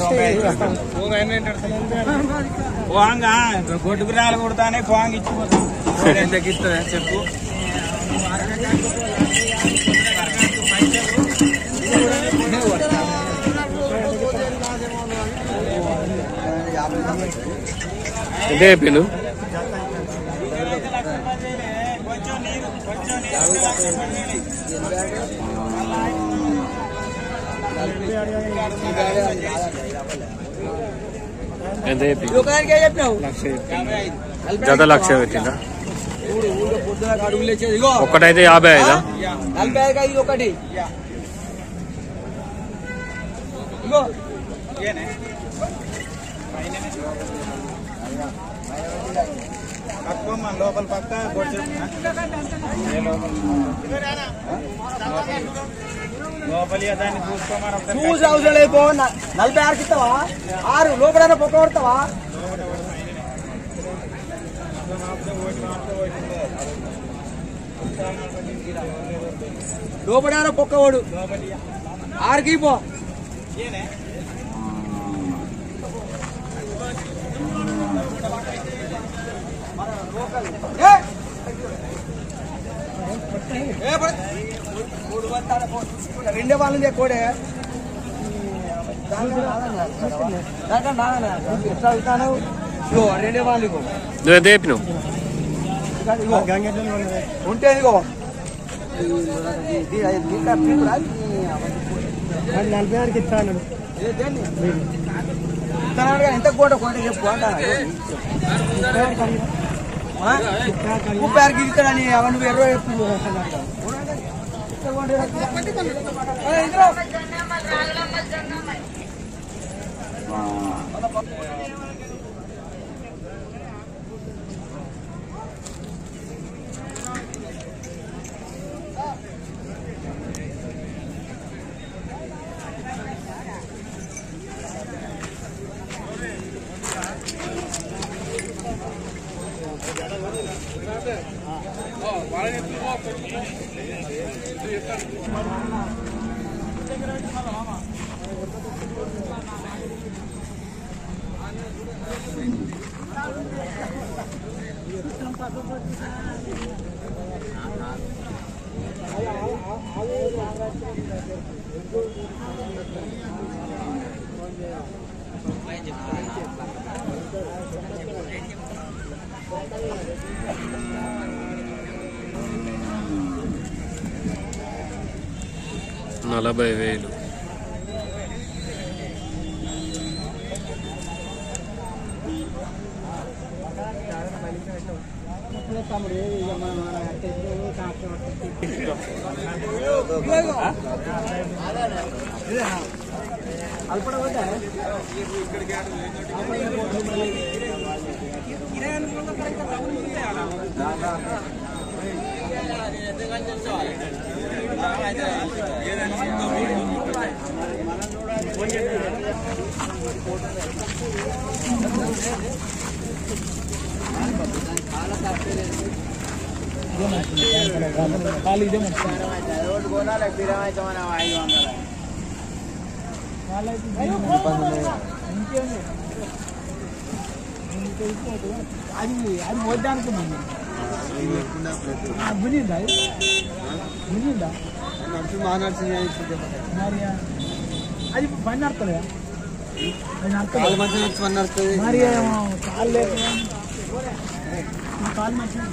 పోంగా గొడ్డుకు రాలు కొడతానే పోంగ ఇచ్చిపోతాం ఎంతకి ఇస్తుందా చెప్పు ఎంత చెప్పిండు కొంచెం నీరు కొంచెం నీరు ఎంత చెప్పిండు ఒకదానికే చెప్పినావు జత లక్ష పెట్టిందా ఊరు ఊళ్ళో పొద్దున అడుగులు లేచేది ఇగో ఒక్కటైతే యాభై ఐదా నలభై ఐదు ఇది ఒకటి ఇగో ఏనే పక్కమ్మ లోపల పక్క గొడ్డు ఏ లోపల లోపలి దాన్ని చూసుకోమని ఒకసారి చూసి అవసరం లేదు పో. న- నలభై ఆరుకి ఇస్తావా ఆరు లోపల పొక్క కొడతావా లోపల పొక్క ఓడు ఆరుకి పో ఏ! ఏ పడ- మూడు వందల పో. రెండే వాళ్ళు కోడే ఎట్లా అవుతాను ఇగో రెండే వాళ్ళు ఇగో నువ్వు ఎంత చెప్పినావు ఇగో ఉంటే ఇగో నలభై ఆరుకి ఇస్తాను ఎంత కోట కోట చెప్పు అంటారా ముప్పై ఆరుకి ఇస్తాడని అవన్నీ నువ్వు ఇరవై చెప్పు నలభై వేలు అది అది వద్దా అనుకున్నాను బునిందా బునిందా మరి అది పని నడతలే అది నడతలే మరి ఏమో కాలు లేక కాలు మంచిగా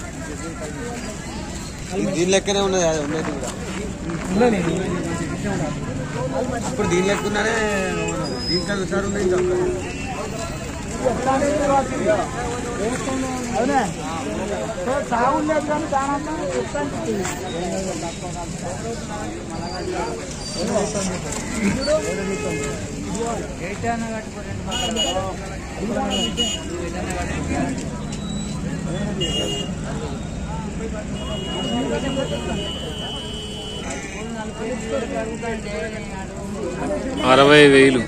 దీని లెక్కనే ఉన్నది అది ఉన్నది కూడా ఉండలేదు ఇప్పుడు దీని లెక్క ఉన్నానే దీనికన్నా సార్ ఉంది ఇంకా అవునా సాగు లేదు కానీ దానన్నా అరవై వేలు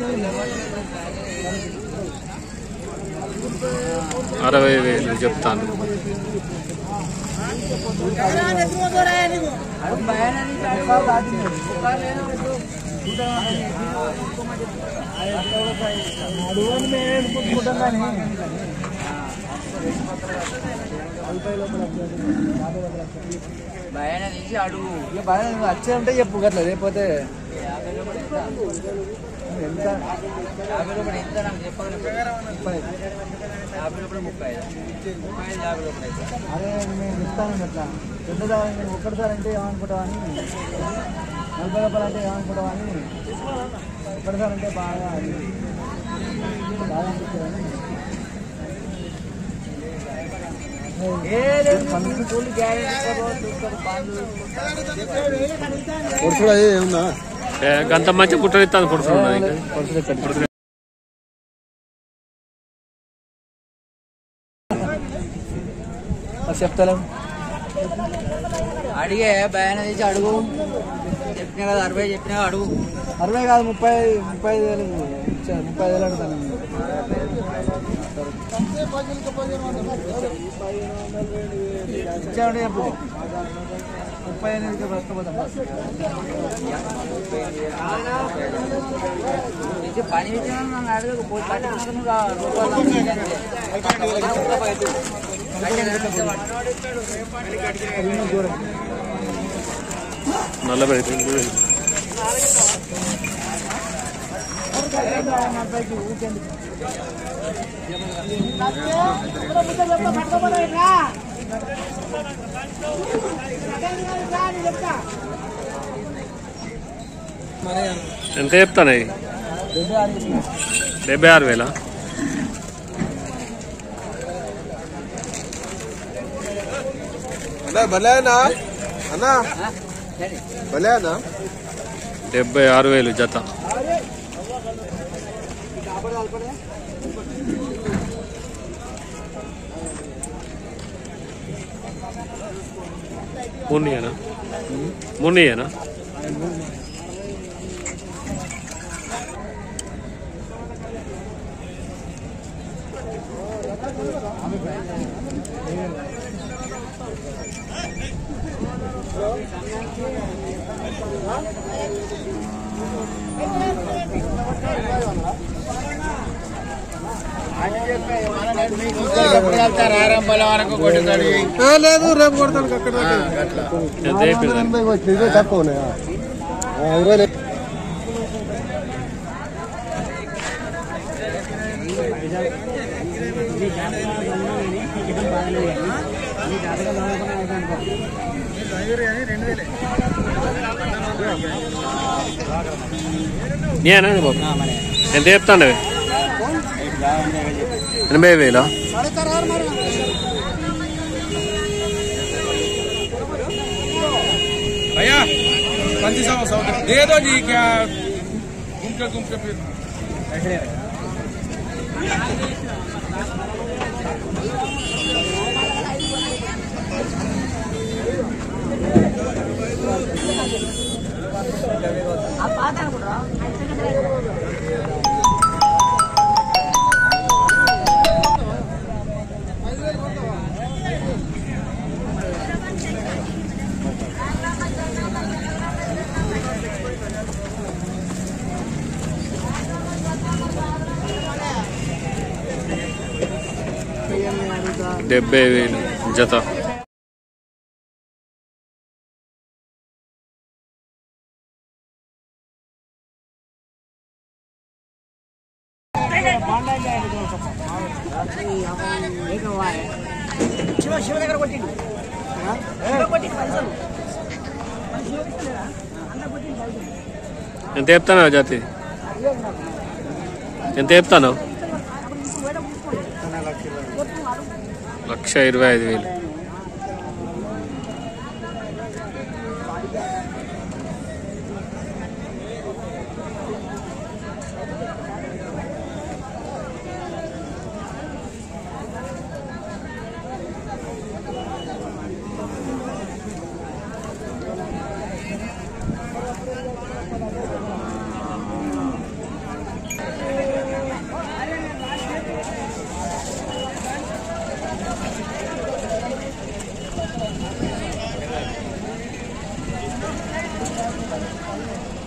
అరవై వేలు చెప్తాను అడుగుని మేము వెళ్ళిపోతున్నాం కానీ భయాన్ని తీసి అడుగు ఇక బాగా నువ్వు వచ్చే ఉంటే చెప్పు గట్ల లేకపోతే ఎంత యాభై రూపాయలు ఎంత నాకు చెప్పగలను ముప్పై. యాభై రూపాయలు ముప్పై ఐదు ముప్పై ఐదు యాభై రూపాయలు అయితే అదే నేను ఇస్తాను అట్లా పెద్దదాని నేను ఒక్కటిసారి అంటే ఏమనుకుంటావు అని నలభై రూపాయలు అంటే ఏమనుకుంటావు అని ఒక్కటిసారి అంటే బాగా బాగా అనిపిస్తుంది పండుగ కూలి గ్యారెంటీ పొడుచుడు అది ఏముందా ఏ, గంత మంచి కుట్టనిస్తాను పురుషుడు ఉన్నది ఇంకా చెప్తాను అడిగే భయాన్ని తీసి అడుగు చెప్పినా కదా అరవై చెప్పినా కదా అడుగు అరవై కాదు ముప్పై ముప్పై ఐదు వేలు ఇచ్చా- ముప్పై ఐదు వేలు అడుగుతాను ఇచ్చామంటే చెప్పు ముప్పై ఎనిమిదికి బ్రతకపోతాం ఇది పని విషయం నన్ను అడగకు పోయి పట్టుకున్నాక నువ్వు ఆ రూపాయలు నాకు ఇవ్వండి. నలభై రెండు వేలు ఎంత చెప్తాను డెబ్బై ఆరు వేల అన్నా భలే అన్నా అన్నా భలే అన్నా డెబ్బై ఆరు వేలు జత మున్నీయేనా మున్నీయేనా లేదు రేపు కొడతాను అక్కడ ఎంత చెప్పింది దానికి? తక్కువ ఉన్నాయా ఇరవై లేదు నేనా బాబు ఎంత చెప్తాను ఎనభై వేలా भैया पंची सौ सौ दे दो जी क्या घूम के घूम के फिर డెబ్బై వేలు జత శివ శివ దగ్గర కొట్టిండు ఎంత చెప్తాను జాతి ఎంత చెప్తాను లక్ష ఇరవై ఐదు వేలు ఉంటాను